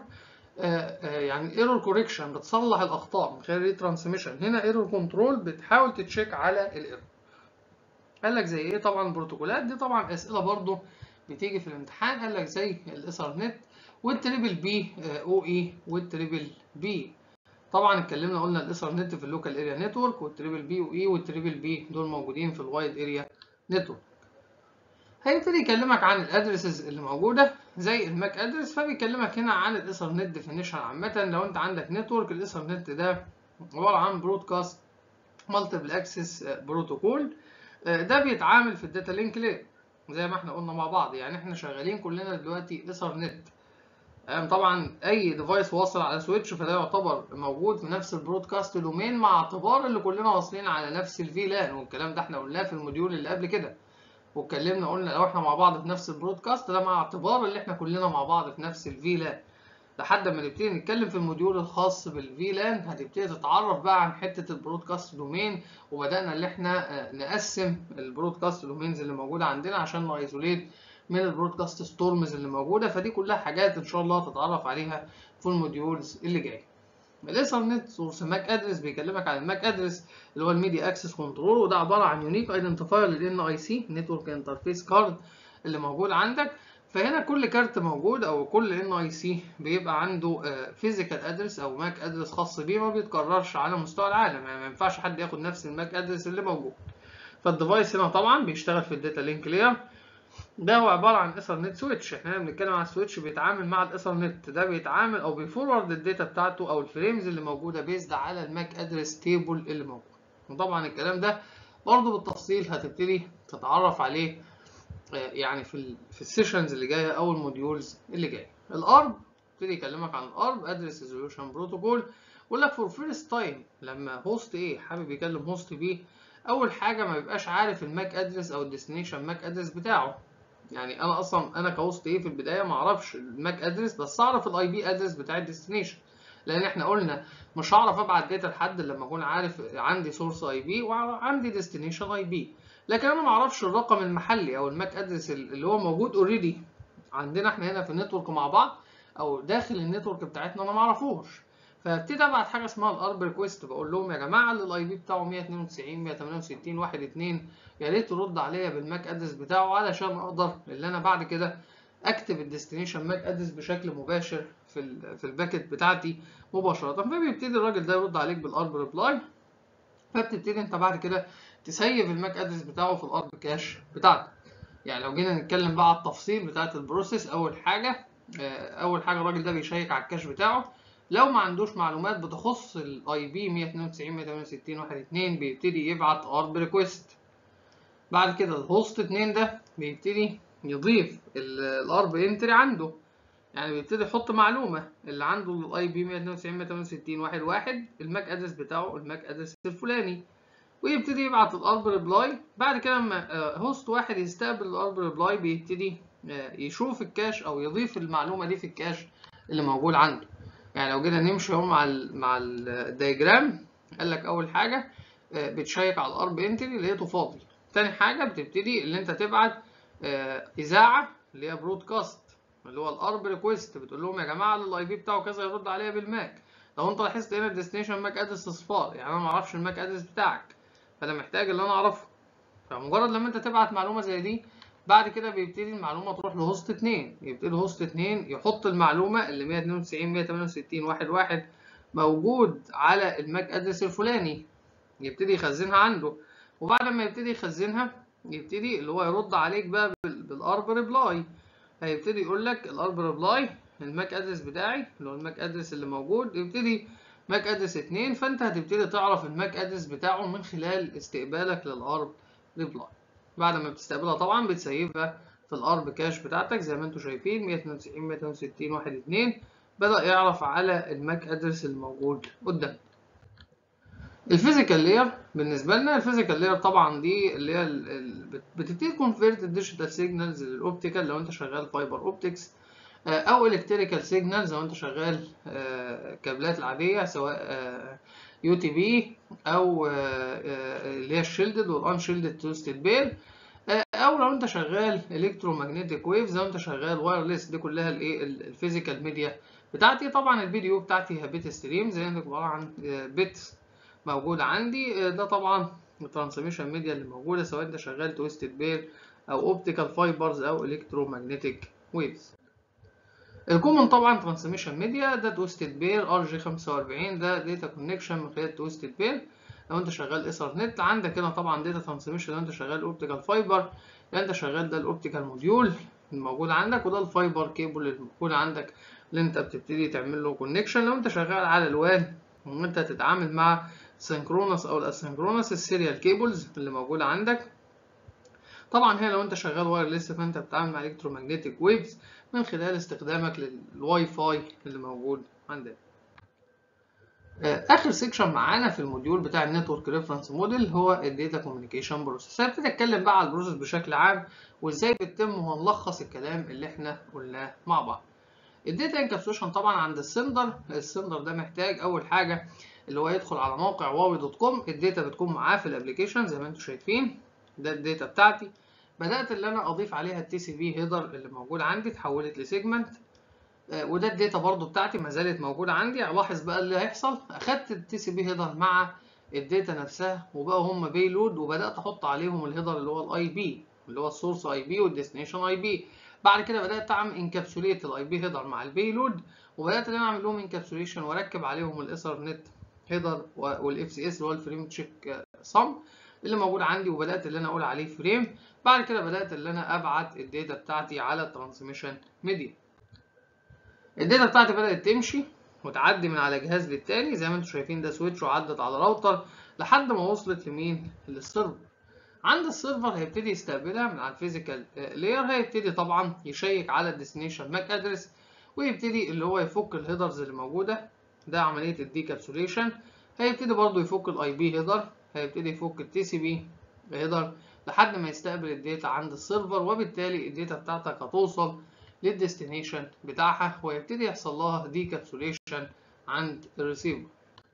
يعني ايرور كوريكشن بتصلح الاخطاء من خلال الترانسميشن هنا ايرور كنترول بتحاول تتشيك على الايرور قال لك زي ايه طبعا البروتوكولات دي طبعا اسئله برضو بتيجي في الامتحان قال لك زي الايثرنت والتريبل بي او اي والتريبل بي طبعا اتكلمنا قلنا الايثرنت في اللوكال اريا نتورك والتريبل بي او اي والتريبل بي دول موجودين في الوايد اريا نتورك هيبتدي يكلمك عن الادرسز اللي موجوده زي الماك ادرس فبيكلمك هنا عن الايثرنت ديفينيشن عامه لو انت عندك نتورك الايثرنت ده عباره عن برودكاست مالتيبل اكسس بروتوكول ده بيتعامل في الداتا لينك ليه زي ما احنا قلنا مع بعض يعني احنا شغالين كلنا دلوقتي ايثرنت طبعا اي ديفايس واصل على سويتش فده يعتبر موجود في نفس البرودكاست دومين مع اعتبار اللي كلنا واصلين على نفس الفي لان والكلام ده احنا قلناه في الموديول اللي قبل كده واتكلمنا قلنا لو احنا مع بعض في نفس البرودكاست ده مع اعتبار اللي احنا كلنا مع بعض في نفس الفي لان لحد ما نبتدي نتكلم في الموديول الخاص بالفي لان هتبتدي تتعرف بقى عن حته البرودكاست دومين وبدانا اللي احنا نقسم البرودكاست دومينز اللي موجوده عندنا عشان نايزوليت من البرودكاست ستورمز اللي موجوده فدي كلها حاجات ان شاء الله تتعرف عليها في الموديولز اللي جاي الايثرنت سورس ماك ادرس بيكلمك عن الماك ادرس اللي هو الميديا اكسس كنترول وده عباره عن يونيك ايدنتيفاير للان اي سي نتورك انترفيس كارد اللي موجود عندك فهنا كل كارت موجود او كل ان اي سي بيبقى عنده فيزيكال ادرس او ماك ادرس خاص بيه ما بيتكررش على مستوى العالم يعني ما ينفعش حد ياخد نفس الماك ادرس اللي موجود فالديفايس هنا طبعا بيشتغل في الداتا لينك لاير ده هو عباره عن ايثرنت سويتش احنا بنتكلم عن السويتش بيتعامل مع الايثرنت ده بيتعامل او بيفورورد الداتا بتاعته او الفريمز اللي موجوده بيزد على الماك ادرس تيبل اللي موجود وطبعا الكلام ده برضه بالتفصيل هتبتدي تتعرف عليه يعني في ال في السيشنز اللي جايه او الموديولز اللي جايه الارب ابتدي يكلمك عن الارب ادرس ريزوليوشن بروتوكول يقول لك فور فيرست تايم لما هوست ايه حابب يكلم هوست بي اول حاجه ما بيبقاش عارف الماك ادرس او الديستنيشن ماك ادرس بتاعه يعني انا اصلا انا كهوست ايه في البدايه ما اعرفش الماك ادرس بس اعرف الاي بي ادرس بتاع الديستنيشن لان احنا قلنا مش هعرف ابعت داتا لحد لما اكون عارف عندي سورس اي بي وعندي ديستنيشن اي بي لكن انا ما اعرفش الرقم المحلي او الماك ادرس اللي هو موجود اوريدي عندنا احنا هنا في النتورك مع بعض او داخل النتورك بتاعتنا انا ما اعرفوش فابتدي ابعت حاجه اسمها الارب ريكويست بقول لهم يا جماعه اللي الاي بي بتاعه 192 168 1 2 يا ريت ترد عليا بالماك ادرس بتاعه علشان اقدر اللي انا بعد كده اكتب الديستنيشن ماك ادرس بشكل مباشر في ال في الباكت بتاعتي مباشره فبيبتدي الراجل ده يرد عليك بالارب ريبلاي فبتبتدي انت بعد كده تسيف الماك ادرس بتاعه في الارب كاش بتاعتك يعني لو جينا نتكلم بقى على التفصيل بتاعت البروسيس اول حاجه اول حاجه الراجل ده بيشيك على الكاش بتاعه لو ما عندوش معلومات بتخص الاي بي 192 168 1 2 بيبتدي يبعت ارب ريكويست بعد كده الهوست 2 ده بيبتدي يضيف الارب انتري عنده يعني بيبتدي يحط معلومه اللي عنده الاي بي 192 168 1 1 الماك ادرس بتاعه الماك ادرس الفلاني ويبتدي يبعت الارب ريبلاي بعد كده لما هوست واحد يستقبل الارب ريبلاي بيبتدي يشوف الكاش او يضيف المعلومه دي في الكاش اللي موجود عنده يعني لو جينا نمشي اهو مع ال مع الدياجرام قال لك اول حاجه بتشيك على الارب انتري لقيته فاضي تاني حاجه بتبتدي اللي انت تبعت اذاعه اللي هي برودكاست اللي هو الارب ريكويست بتقول لهم يا جماعه الاي بي بتاعه كذا يرد عليا بالماك لو انت لاحظت هنا الديستنيشن ماك ادرس اصفار يعني انا ما اعرفش الماك ادرس بتاعك فانا محتاج اللي انا اعرفه فمجرد لما انت تبعت معلومه زي دي بعد كده بيبتدي المعلومه تروح لهوست 2 يبتدي هوست 2 يحط المعلومه اللي 192 168 واحد واحد موجود على الماك ادرس الفلاني يبتدي يخزنها عنده وبعد ما يبتدي يخزنها يبتدي اللي هو يرد عليك بقى بالارب ريبلاي هيبتدي يقول لك الارب ريبلاي الماك ادرس بتاعي اللي هو الماك ادرس اللي موجود يبتدي ماك ادرس 2 فانت هتبتدي تعرف الماك ادرس بتاعه من خلال استقبالك للارب ريبلاي بعد ما بتستقبلها طبعا بتسيبها في الارب كاش بتاعتك زي ما انتم شايفين 192 162 1 2 بدأ يعرف على الماك ادرس الموجود قدامك الفيزيكال لاير بالنسبه لنا الفيزيكال لاير طبعا دي اللي هي بتبتدي تكونفيرت الديجيتال سيجنالز للاوبتيكال لو انت شغال فايبر اوبتكس او الكتريكال سيجنالز لو انت شغال كابلات العاديه سواء يو تي بي او اللي هي الشيلدد والانشيلدد توستد بير او لو انت شغال الكترومagnetic ويفز لو انت شغال وايرلس دي كلها الايه الفيزيكال ميديا بتاعتي طبعا الفيديو بتاعتي هي بيت ستريم زي ما عباره عن بيت موجود عندي ده طبعا الترانسميشن ميديا اللي موجوده سواء انت شغال تويستد بير او اوبتيكال فايبرز او الكترومagnetic ويفز الكومن طبعا ترانسميشن ميديا ده تويستد بير ار جي 45 ده داتا كونكشن من خلال تويستد بير لو انت شغال ايثرنت عندك هنا طبعا داتا ترانسميشن لو انت شغال اوبتيكال فايبر لو انت شغال ده الاوبتيكال موديول الموجود عندك وده الفايبر كيبل اللي موجود عندك اللي انت بتبتدي تعمل له كونكشن لو انت شغال على الوان وان انت تتعامل مع سينكرونس او الاسينكرونس السيريال كيبلز اللي موجوده عندك طبعا هنا لو انت شغال وايرلس فانت بتتعامل مع الكترومagnetic ويفز من خلال استخدامك للواي فاي اللي موجود عندك اخر سيكشن معانا في الموديول بتاع النتورك ريفرنس موديل هو الداتا كوميونيكيشن بروسيس هبتدي اتكلم بقى على البروسيس بشكل عام وازاي بتتم وهنلخص الكلام اللي احنا قلناه مع بعض الداتا انكابسوليشن طبعا عند السندر السندر ده محتاج اول حاجه اللي هو يدخل على موقع واوي دوت كوم الداتا بتكون معاه في الابلكيشن زي ما انتم شايفين ده الداتا بتاعتي بدات اللي انا اضيف عليها التي سي بي هيدر اللي موجود عندي اتحولت لسيجمنت آه وده الداتا برضو بتاعتي ما زالت موجوده عندي لاحظ بقى اللي هيحصل اخدت التي سي بي هيدر مع الداتا نفسها وبقوا هم بيلود وبدات احط عليهم الهيدر اللي هو الاي بي اللي هو السورس اي بي والديستنيشن اي بي بعد كده بدات اعمل انكابسوليت الاي بي هيدر مع البيلود وبدات ان انا اعمل لهم انكابسوليشن واركب عليهم الايثرنت هيدر والاف سي اس اللي هو الفريم تشيك صم اللي موجود عندي وبدات اللي انا اقول عليه فريم بعد كده بدات اللي انا ابعت الداتا بتاعتي على الترانسميشن ميديا الداتا بتاعتي بدات تمشي وتعدي من على جهاز للتاني زي ما انتم شايفين ده سويتش وعدت على راوتر لحد ما وصلت لمين للسيرفر عند السيرفر هيبتدي يستقبلها من على الفيزيكال لاير هيبتدي طبعا يشيك على الديستنيشن ماك ادرس ويبتدي اللي هو يفك الهيدرز اللي موجوده ده عمليه الديكابسوليشن هيبتدي برضو يفك الاي بي هيدر هيبتدي يفك التي سي بي هيدر لحد ما يستقبل الداتا عند السيرفر وبالتالي الداتا بتاعتك هتوصل للديستنيشن بتاعها ويبتدي يحصل لها ديكابسوليشن عند الريسيفر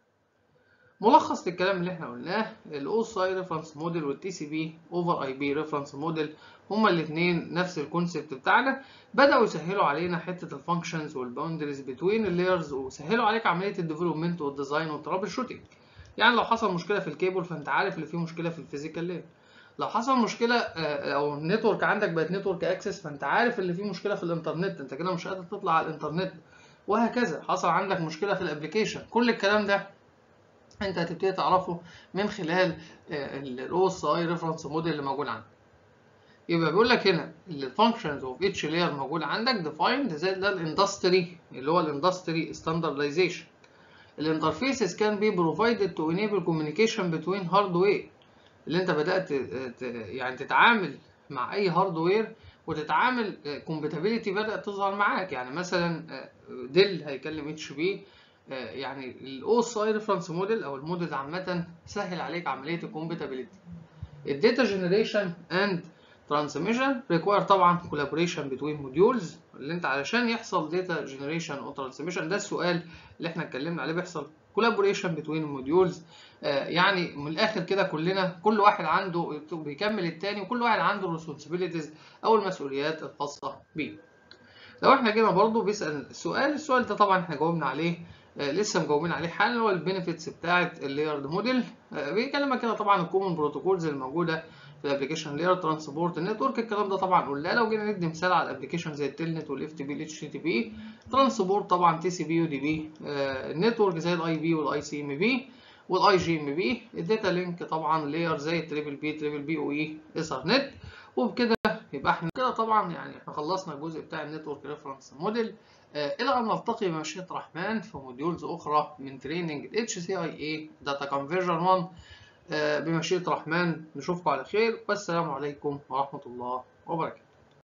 ملخص للكلام اللي احنا قلناه الاو اس اي ريفرنس موديل والتي سي بي اوفر اي بي ريفرنس موديل هما الاثنين نفس الكونسيبت بتاعنا بداوا يسهلوا علينا حته الفانكشنز والباوندريز بتوين اللايرز وسهلوا عليك عمليه الديفلوبمنت والديزاين والترابل شوتنج يعني لو حصل مشكله في الكيبل فانت عارف اللي فيه مشكله في الفيزيكال لاير لو حصل مشكله او النتورك عندك بقت نتورك اكسس فانت عارف اللي فيه مشكله في الانترنت انت كده مش قادر تطلع على الانترنت وهكذا حصل عندك مشكله في الابلكيشن كل الكلام ده انت هتبتدي تعرفه من خلال الاو اس اي ريفرنس موديل اللي موجود عندك يبقى بيقول لك هنا الفانكشنز اوف اتش لاير موجود عندك ديفايند زي ده الاندستري اللي هو الاندستري ستاندردايزيشن الانترفيسز كان بي بروفايدد تو انيبل كوميونيكيشن بتوين هاردوير اللي انت بدات يعني تتعامل مع اي هاردوير وتتعامل كومباتيبيليتي بدات تظهر معاك يعني مثلا ديل هيكلم اتش بي يعني الاو اس اي ريفرنس موديل او الموديل عامه سهل عليك عمليه الكومباتيبيليتي الداتا جنريشن اند ترانسميشن ريكواير طبعا كولابوريشن بتوين موديولز اللي انت علشان يحصل داتا جنريشن او ترانسميشن ده السؤال اللي احنا اتكلمنا عليه بيحصل كولابوريشن بتوين الموديولز يعني من الاخر كده كلنا كل واحد عنده بيكمل التاني وكل واحد عنده الريسبونسبيلتيز او المسؤوليات الخاصه بيه لو احنا جينا برضو بيسال السؤال السؤال ده طبعا احنا جاوبنا عليه آه لسه مجاوبين عليه حالا هو البينيفيتس بتاعه اللايرد موديل آه بيكلمك كده طبعا الكومن بروتوكولز الموجوده في الابلكيشن لاير ترانسبورت النتورك الكلام ده طبعا قلنا لو جينا ندي مثال على الابلكيشن زي التلنت والاف تي بي الاتش تي بي ترانسبورت طبعا تي سي بي ودي بي النتورك زي الاي بي والاي سي ام بي والاي جي ام بي الداتا لينك طبعا لاير زي التريبل بي تريبل بي او اي ايثرنت وبكده يبقى احنا كده طبعا يعني احنا خلصنا الجزء بتاع النتورك ريفرنس موديل آه الى ان نلتقي بمشيئه الرحمن في موديولز اخرى من تريننج اتش سي اي اي داتا كونفرجن 1 آه بمشيئه الرحمن نشوفكم على خير والسلام عليكم ورحمه الله وبركاته